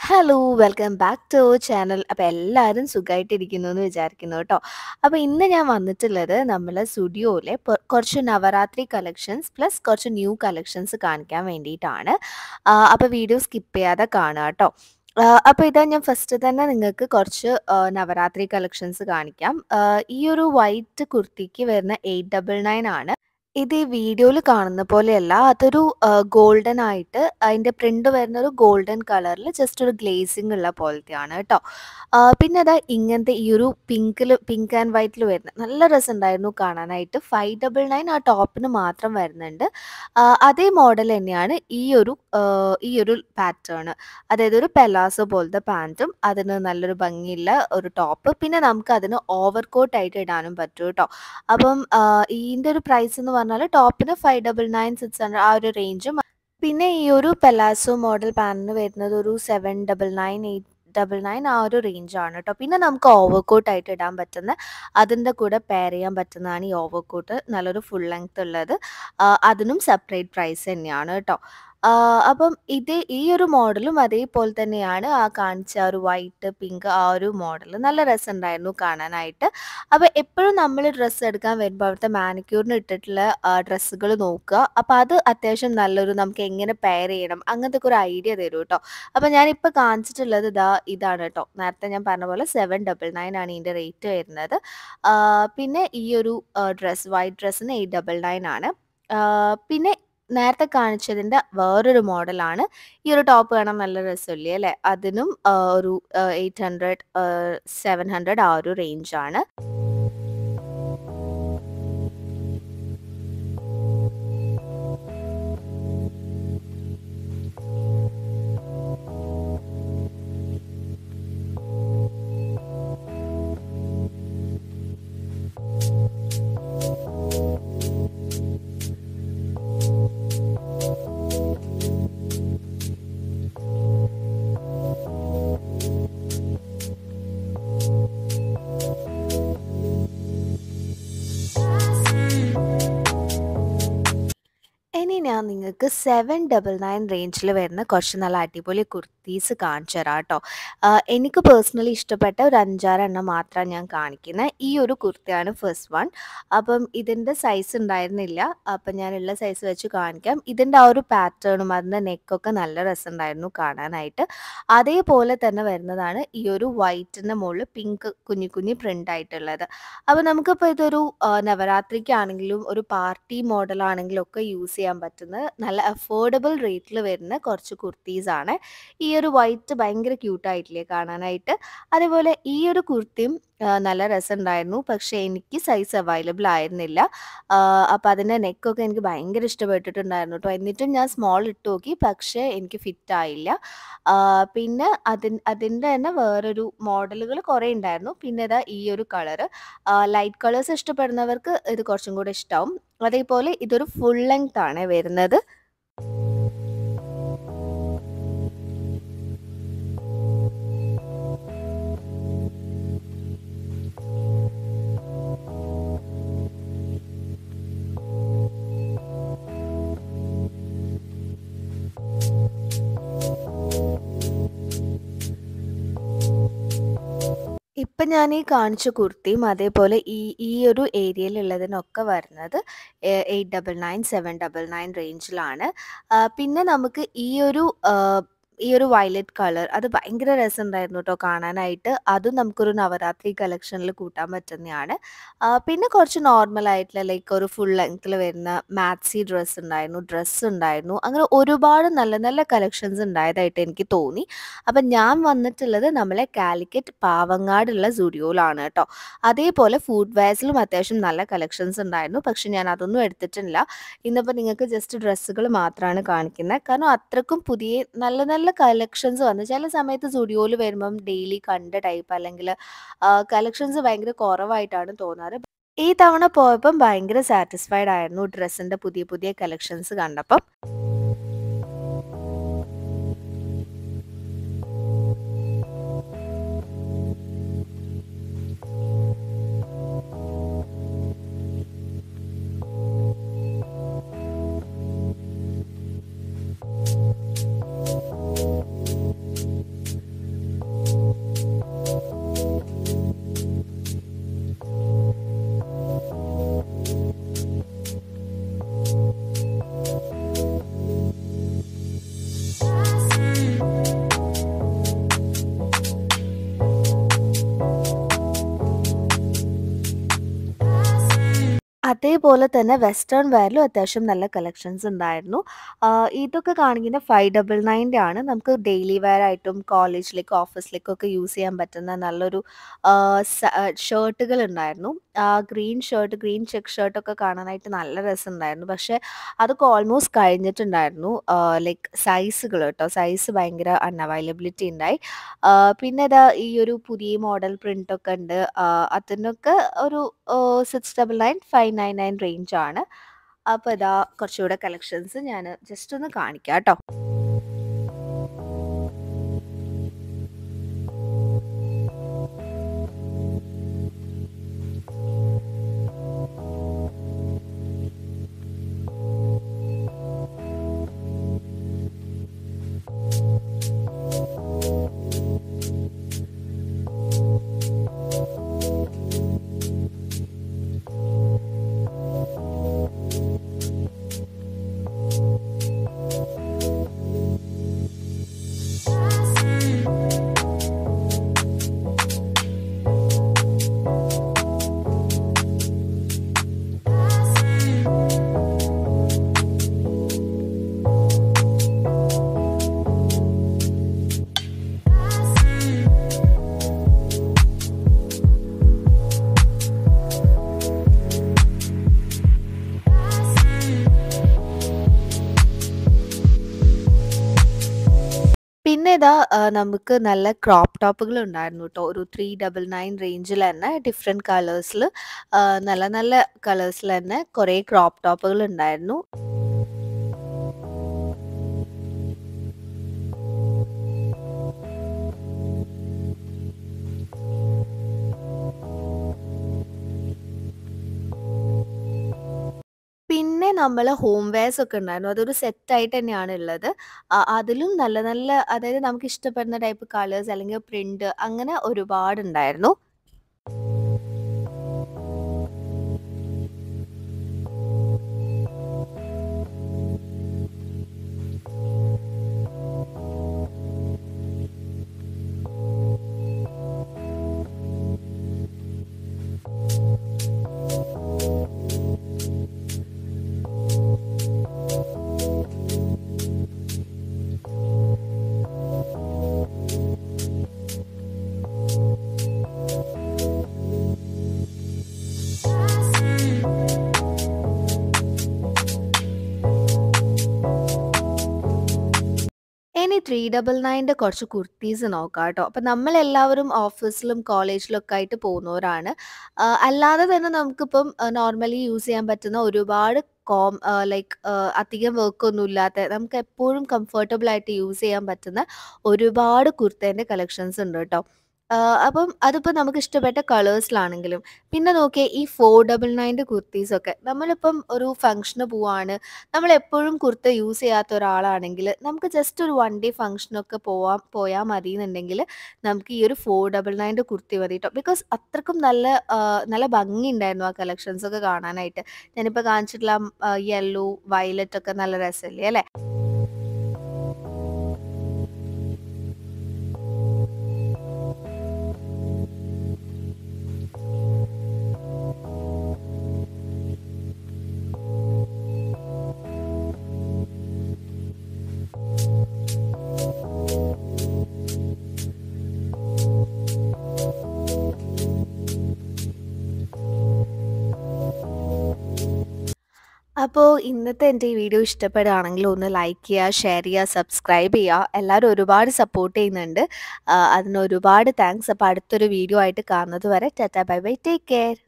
Hello welcome back to our channel അപ്പോൾ എല്ലാവരും സുഖമായിട്ടിരിക്കുന്നു എന്ന് വിചാരിക്കുന്നു കേട്ടോ അപ്പോൾ ഇന്ന് ഞാൻ വന്നിട്ടുള്ളത് നമ്മൾ സ്റ്റുഡിയോയിലെ കുറച്ച് നവരാത്രി കളക്ഷൻസ് പ്ലസ് കുറച്ച് ന്യൂ കളക്ഷൻസ് കാണിക്കാൻ വേണ്ടിയിട്ടാണ് അപ്പോൾ വീഡിയോ സ്കിപ്പ് ചെയ്യാതെ കാണുക കേട്ടോ അപ്പോൾ ഇതാ ഞാൻ ഫസ്റ്റ് തന്നെ നിങ്ങൾക്ക് കുറച്ച് നവരാത്രി കളക്ഷൻസ് കാണിക്കാം ഈ ഒരു വൈറ്റ് കുർത്തിക്ക് വരുന്ന എയ്റ്റ് ഡബിൾ നയൻ ആണ് ഇത് ഈ വീഡിയോയിൽ കാണുന്ന പോലെയല്ല അതൊരു ഗോൾഡൻ ആയിട്ട് അതിൻ്റെ പ്രിന്റ് വരുന്ന ഒരു ഗോൾഡൻ കളറിൽ ജസ്റ്റ് ഒരു ഗ്ലേസിംഗ് ഉള്ള പോലത്തെയാണ് കേട്ടോ പിന്നെ അതാ ഇങ്ങനത്തെ ഈ ഒരു പിങ്കിൽ പിങ്ക് ആൻഡ് വൈറ്റിൽ വരുന്ന നല്ല രസമുണ്ടായിരുന്നു കാണാനായിട്ട് ഫൈവ് ഡബിൾ നയൻ ആ ടോപ്പിന് മാത്രം വരുന്നുണ്ട് അതേ മോഡൽ തന്നെയാണ് ഈ ഒരു ഈ ഒരു പാറ്റേൺ അതായത് ഒരു പെലാസോ പോലത്തെ പാൻറ്റും അതിന് നല്ലൊരു ഭംഗിയുള്ള ഒരു ടോപ്പ് പിന്നെ നമുക്ക് അതിന് ഓവർ കോട്ട് ആയിട്ട് ഇടാനും പറ്റും കേട്ടോ അപ്പം ഇതിൻ്റെ ഒരു പ്രൈസ് എന്ന് പറഞ്ഞാൽ ടോപ്പിന് five double nine six hundred ആ ഒരു റേഞ്ചും പിന്നെ ഈ ഒരു പെലാസോ മോഡൽ പാനിന് വരുന്നത് ഒരു seven double nine eight double nine ആ ഒരു റേഞ്ചാണ് കേട്ടോ പിന്നെ നമുക്ക് ഓവർ കോട്ട് ആയിട്ട് ഇടാൻ പറ്റുന്ന അതിൻ്റെ കൂടെ പെയർ ചെയ്യാൻ പറ്റുന്നതാണ് ഈ ഓവർ കോട്ട് നല്ലൊരു ഫുൾ ലെങ്ത് ഉള്ളത് അതിനും സെപ്പറേറ്റ് പ്രൈസ് തന്നെയാണ് കേട്ടോ അപ്പം ഇത് ഈ ഒരു മോഡലും അതേപോലെ തന്നെയാണ് ആ കാണിച്ച ആ ഒരു വൈറ്റ് പിങ്ക് ആ ഒരു മോഡൽ നല്ല രസമുണ്ടായിരുന്നു കാണാനായിട്ട് അപ്പോൾ എപ്പോഴും നമ്മൾ ഡ്രസ്സ് എടുക്കാൻ വരുമ്പോൾ അവിടുത്തെ മാനിക്യൂറിന് ഇട്ടിട്ടുള്ള ഡ്രസ്സുകൾ നോക്കുക അപ്പോൾ അത് അത്യാവശ്യം നല്ലൊരു നമുക്ക് എങ്ങനെ പെയർ ചെയ്യണം അങ്ങനത്തെ ഒരു ഐഡിയ തരും കേട്ടോ അപ്പോൾ ഞാനിപ്പോൾ കാണിച്ചിട്ടുള്ളത് ഇതാ ഇതാണ് കേട്ടോ നേരത്തെ ഞാൻ പറഞ്ഞ പോലെ സെവൻ ഡബിൾ നയൻ ആണ് ഇതിൻ്റെ റേറ്റ് വരുന്നത് പിന്നെ ഈ ഒരു ഡ്രസ്സ് വൈറ്റ് ഡ്രസ്സിന് എയ്റ്റ് ഡബിൾ നയൻ ആണ് പിന്നെ നേരത്തെ കാണിച്ചതിൻ്റെ വേറൊരു മോഡലാണ് ഈ ഒരു ടോപ്പ് കാണാൻ നല്ല രസമില്ലേ അല്ലേ അതിനും ഒരു എയ്റ്റ് ഹൺഡ്രഡ് സെവൻ ഹൺഡ്രഡ് ആ ഒരു റേഞ്ചാണ് ഇനി ഞാൻ നിങ്ങൾക്ക് സെവൻ ഡബിൾ നയൻ റേഞ്ചിൽ വരുന്ന കുറച്ച് നല്ല അടിപൊളി കുർത്തീസ് കാണിച്ചു തരാം കേട്ടോ എനിക്ക് പേഴ്സണലി ഇഷ്ടപ്പെട്ട ഒരു അഞ്ചാറെണ്ണം മാത്രമാണ് ഞാൻ കാണിക്കുന്നത് ഈ ഒരു കുർത്തിയാണ് ഫസ്റ്റ് വൺ അപ്പം ഇതിൻ്റെ സൈസ് ഉണ്ടായിരുന്നില്ല അപ്പം ഞാനുള്ള സൈസ് വെച്ച് കാണിക്കാം ഇതിൻ്റെ ആ ഒരു പാറ്റേണും അതിൻ്റെ നെക്കൊക്കെ നല്ല രസമുണ്ടായിരുന്നു കാണാനായിട്ട് അതേപോലെ തന്നെ വരുന്നതാണ് ഈ ഒരു വൈറ്റിൻ്റെ മുകളിൽ പിങ്ക് കുഞ്ഞു കുഞ്ഞു പ്രിൻ്റ് ആയിട്ടുള്ളത് അപ്പോൾ നമുക്കിപ്പോൾ ഇതൊരു നവരാത്രിക്കാണെങ്കിലും ഒരു പാർട്ടി മോഡലാണെങ്കിലും ഒക്കെ യൂസ് ചെയ്യാൻ പറ്റുന്ന നല്ല അഫോർഡബിൾ റേറ്റിൽ വരുന്ന കുറച്ച് കുർത്തീസാണ് ഈ ഒരു വൈറ്റ് ഭയങ്കര ക്യൂട്ടായിട്ടില്ലേ കാണാനായിട്ട് അതേപോലെ ഈ ഒരു കുർത്തിയും നല്ല രസമുണ്ടായിരുന്നു പക്ഷേ എനിക്ക് സൈസ് അവൈലബിൾ ആയിരുന്നില്ല അപ്പോൾ അതിൻ്റെ നെക്കൊക്കെ എനിക്ക് ഭയങ്കര ഇഷ്ടപ്പെട്ടിട്ടുണ്ടായിരുന്നു കേട്ടോ എന്നിട്ടും ഞാൻ സ്മോൾ ഇട്ട് നോക്കി പക്ഷേ എനിക്ക് ഫിറ്റ് ആയില്ല പിന്നെ അതിൻ അതിൻ്റെ തന്നെ വേറൊരു മോഡലുകൾ കുറേ ഉണ്ടായിരുന്നു പിന്നെ ഇതാ ഈ ഒരു കളറ് ലൈറ്റ് കളേഴ്സ് ഇഷ്ടപ്പെടുന്നവർക്ക് ഇത് കുറച്ചും കൂടെ ഇഷ്ടമാവും അതേപോലെ ഇതൊരു ഫുൾ ലെങ്ത് ആണ് വരുന്നത് ഇപ്പം ഞാൻ ഈ കാണിച്ച കുർത്തിയും അതേപോലെ ഈ ഈ ഒരു ഏരിയയിലുള്ളതിനൊക്കെ വരുന്നത് eight double nine seven double nine റേഞ്ചിലാണ് പിന്നെ നമുക്ക് ഈ ഒരു ഈ ഒരു വയലറ്റ് കളർ അത് ഭയങ്കര രസമുണ്ടായിരുന്നു കേട്ടോ കാണാനായിട്ട് അതും നമുക്കൊരു നവരാത്രി കളക്ഷനിൽ കൂട്ടാൻ പറ്റുന്നതാണ് പിന്നെ കുറച്ച് നോർമൽ ആയിട്ടുള്ള ലൈക്ക് ഒരു ഫുൾ ലെങ്ത്തിൽ വരുന്ന മാക്സി ഡ്രസ്സ് ഉണ്ടായിരുന്നു ഡ്രസ്സ് ഉണ്ടായിരുന്നു അങ്ങനെ ഒരുപാട് നല്ല നല്ല കളക്ഷൻസ് ഉണ്ടായതായിട്ട് എനിക്ക് തോന്നി അപ്പം ഞാൻ വന്നിട്ടുള്ളത് നമ്മളെ കാലിക്കറ്റ് പാവങ്ങാടുള്ള സുഡിയോയിലാണ് കേട്ടോ അതേപോലെ ഫുഡ് വെയർസിലും അത്യാവശ്യം നല്ല കളക്ഷൻസ് ഉണ്ടായിരുന്നു പക്ഷെ ഞാൻ അതൊന്നും എടുത്തിട്ടില്ല ഇന്നിപ്പോൾ നിങ്ങൾക്ക് ജസ്റ്റ് ഡ്രസ്സുകൾ മാത്രമാണ് കാണിക്കുന്നത് കാരണം അത്രക്കും പുതിയ നല്ല നല്ല കളക്ഷൻസ് വന്നു ചില സമയത്ത് സ്റ്റുഡിയോയിൽ വരുമ്പം ഡെയിലി കണ്ട ടൈപ്പ് അല്ലെങ്കിൽ കളക്ഷൻസ് ഭയങ്കര കുറവായിട്ടാണ് തോന്നാറ് ഈ തവണ പോയപ്പം ഭയങ്കര സാറ്റിസ്ഫൈഡ് ആയിരുന്നു ഡ്രസ്സിൻ്റെ പുതിയ പുതിയ കളക്ഷൻസ് കണ്ടപ്പം അതേപോലെ തന്നെ വെസ്റ്റേൺ വെയറിലും അത്യാവശ്യം നല്ല കളക്ഷൻസ് ഉണ്ടായിരുന്നു. ആഹ് ഇതൊക്കെ കാണിക്കുന്ന 599 ആണ്. നമുക്ക് ഡെയിലി വെയർ ആയിട്ടും കോളേജിലേക്കും ഓഫീസിലേക്കൊക്കെ യൂസ് ചെയ്യാൻ പറ്റുന്ന നല്ലൊരു ആഹ് സ ഷർട്ടുകൾ ഉണ്ടായിരുന്നു. ആഹ് ഗ്രീൻ ഷർട്ട്, ഗ്രീൻ ചെക്ക് ഷർട്ടൊക്കെ കാണാനായിട്ട് നല്ല രസമുണ്ടായിരുന്നു. പക്ഷേ അതൊക്കെ ഓൾമോസ്റ്റ് കഴിഞ്ഞിട്ടുണ്ടായിരുന്നു. ആഹ് ലൈക്ക് സൈസുകൾ കേട്ടോ. സൈസ് ഭയങ്കര അൺഅവൈലബിലിറ്റി ഉണ്ടായി. ആഹ് പിന്നെ ദാ ഈ ഒരു പുതിയ മോഡൽ പ്രിന്റൊക്കെ ഉണ്ട്. ആഹ് അതിനൊക്കെ ഒരു ഓഹ് 699, 599 റേഞ്ച് ആണ്. അപ്പൊ ഇതാ കുറച്ചുകൂടെ കളക്ഷൻസ് ഞാന് ജസ്റ്റ് ഒന്ന് കാണിക്കാം ട്ടോ. പിന്നെ ഇതാ ആഹ് നമുക്ക് നല്ല ക്രോപ്പ് ടോപ്പുകൾ ഉണ്ടായിരുന്നു ട്ടോ. ഒരു 399 റേഞ്ചിൽ തന്നെ ഡിഫറെന്റ് കളേഴ്സില് ആഹ് നല്ല നല്ല കളേഴ്സിൽ തന്നെ കുറേ ക്രോപ്പ് ടോപ്പുകൾ ഉണ്ടായിരുന്നു. പിന്നെ നമ്മള് ഹോം വെയർസ് ഒക്കെ ഉണ്ടായിരുന്നു. അതൊരു സെറ്റായിട്ട് തന്നെയാണ് ഉള്ളത്. അ അതിലും നല്ല നല്ല അതായത് നമുക്ക് ഇഷ്ടപ്പെടുന്ന ടൈപ്പ് കളേഴ്സ് അല്ലെങ്കിൽ പ്രിന്റ് അങ്ങനെ ഒരുപാടുണ്ടായിരുന്നു. ഇനി 399ന്റെ കുറച്ച് കുർത്തീസ് നോക്കാം ട്ടോ. അപ്പൊ നമ്മളെല്ലാവരും ഓഫീസിലും കോളേജിലും ഒക്കെ ആയിട്ട് പോകുന്നവരാണ്. ആഹ് അല്ലാതെ തന്നെ നമുക്കിപ്പം ആഹ് നോർമലി യൂസ് ചെയ്യാൻ പറ്റുന്ന ഒരുപാട് കോം ആഹ് ലൈക്ക് ആഹ് അധികം വർക്കൊന്നും ഇല്ലാത്ത നമുക്ക് എപ്പോഴും കംഫർട്ടബിൾ ആയിട്ട് യൂസ് ചെയ്യാൻ പറ്റുന്ന ഒരുപാട് കുർത്തേന്റെ കളക്ഷൻസ് ഉണ്ട് ട്ടോ. ആഹ് അപ്പം അതിപ്പോ നമുക്ക് ഇഷ്ടപ്പെട്ട കളേഴ്സിലാണെങ്കിലും പിന്നെ നോക്കിയേ ഈ 499ന്റെ കുർത്തീസൊക്കെ നമ്മളിപ്പം ഒരു ഫംഗ്ഷന് പോവാണ്. നമ്മളെപ്പോഴും കുർത്ത യൂസ് ചെയ്യാത്ത ഒരാളാണെങ്കില് നമുക്ക് ജസ്റ്റ് ഒരു വൺ ഡേ ഫംഗ്ഷനൊക്കെ പോവാം പോയാ മതീന്നുണ്ടെങ്കില് നമുക്ക് ഈ ഒരു 499ന്റെ കുർത്തി മതി ട്ടോ. ബിക്കോസ് അത്രക്കും നല്ല ആഹ് നല്ല ഭംഗിയുണ്ടായിരുന്നു ആ കളക്ഷൻസ് ഒക്കെ കാണാനായിട്ട്. ഞാനിപ്പോ കാണിച്ചിട്ടുള്ള ആഹ് യെല്ലോ, വയലറ്റ് ഒക്കെ നല്ല രസമില്ലേ അല്ലേ? അപ്പോ ഇന്നത്തെ എൻ്റെ ഈ വീഡിയോ ഇഷ്ടപ്പെടുകയാണെങ്കിൽ ഒന്ന് ലൈക്ക് ചെയ്യുക, ഷെയർ ചെയ്യുക, സബ്സ്ക്രൈബ് ചെയ്യുക. എല്ലാവരും ഒരുപാട് സപ്പോർട്ട് ചെയ്യുന്നുണ്ട്. ആഹ് അതിന് ഒരുപാട് താങ്ക്സ്. അപ്പൊ അടുത്തൊരു വീഡിയോ ആയിട്ട് കാണുന്നത് വരെ tata bye bye. Take care.